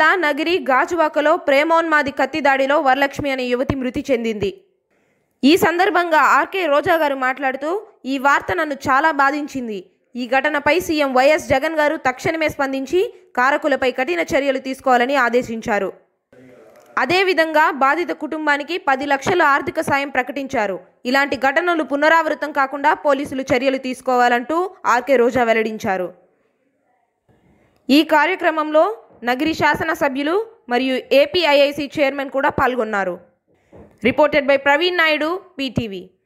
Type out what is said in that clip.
జిల్లా నగిరి గాజువాకలో ప్రేమోన్మాది కత్తి దాడిలో వరలక్ష్మి అనే యువతి మృతి చెందింది ఈ సందర్భంగా ఆర్కే రోజా గారు మాట్లాడుతూ ఈ వార్త నన్ను చాలా బాధించింది ఈ ఘటనపై సీఎం వైఎస్ జగన్ గారు తక్షణమే స్పందించి కారకులపై కఠిన చర్యలు తీసుకోవాలని ఆదేశించారు అదేవిధంగా బాధిత కుటుంబానికి పది లక్షల ఆర్థిక సాయం ప్రకటించారు ఇలాంటి ఘటనలు పునరావృతం కాకుండా పోలీసులు చర్యలు తీసుకోవాలంటూ ఆర్కే రోజా వెల్లడించారు ఈ కార్యక్రమంలో నగిరి శాసనసభ్యులు మరియు ఏపీఐఐసి చైర్మన్ కూడా పాల్గొన్నారు reported by Praveen Naidu PTV